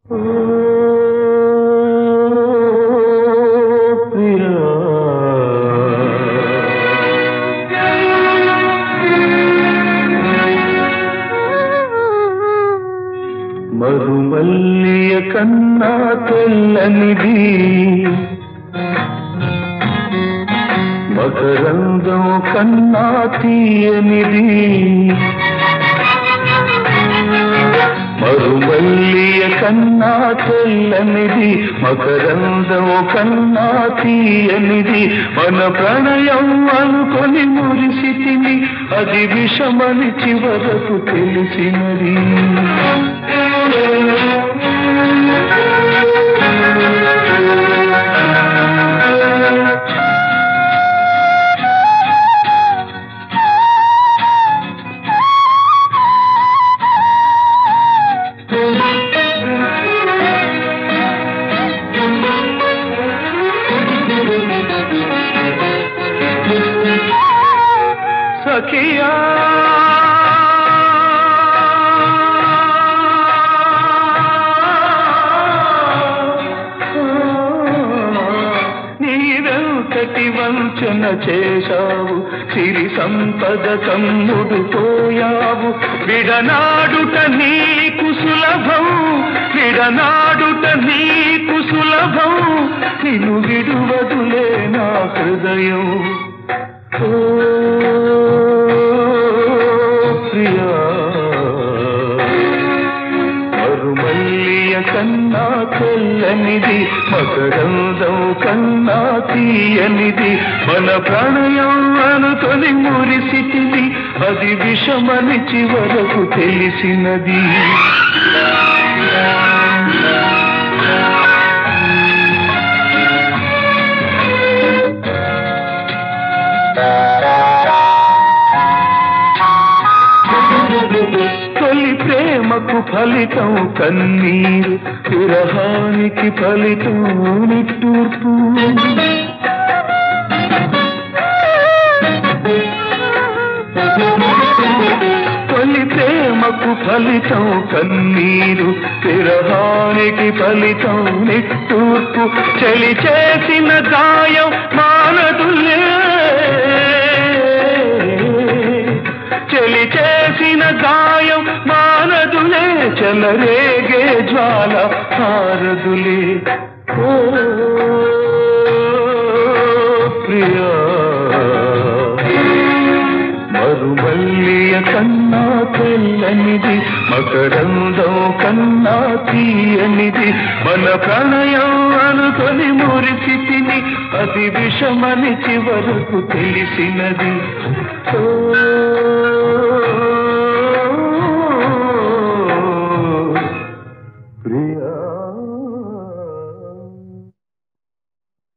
మరుమల్లియ కన్నా తెల్లనిది మకరందం కన్నా తీయనిది మరుమల్లియ కన్నా తెల్లనిది మకరందం కన్నా తీయనిది మన ప్రణయం అనుకొని మురిసితిని అది విషమని చివరకు తెలిసినది సఖియా నీవెంతటి వంచన చేశావు సిరి సంపద కమ్ముడు పోయావు విడనాడుట నీకు సులభం విడనాడుట నీకు సులభం నిన్ను విడువదులే నా హృదయం ఓ ప్రియా మరుమల్లియ కన్నా తెల్లనిది మకరందం కన్నా తీయనిది మన ప్రణయం అనుకొని మురిసిటిది అది విషమని చివరకు తెలిసినది తొలి ప్రేమకు ఫలితం కన్నీరు విరహానికి ఫలితం నిట్టూర్పు తొలి ప్రేమకు ఫలితం కన్నీరు విరహానికి ఫలితం నిట్టూర్పు చలి చేసిన గాయం మానదులే చెలి చేసిన గాయం మానదులే చెలరేగే జ్వాల హారదులే ఓ ప్రియా మరుమల్లియ కన్నా తెల్లనిది మకరందం కన్నా తీయనిది మన ప్రణయం అనుకొని మురిసితిని అది విషమని చివరకు తెలిసినది ఓ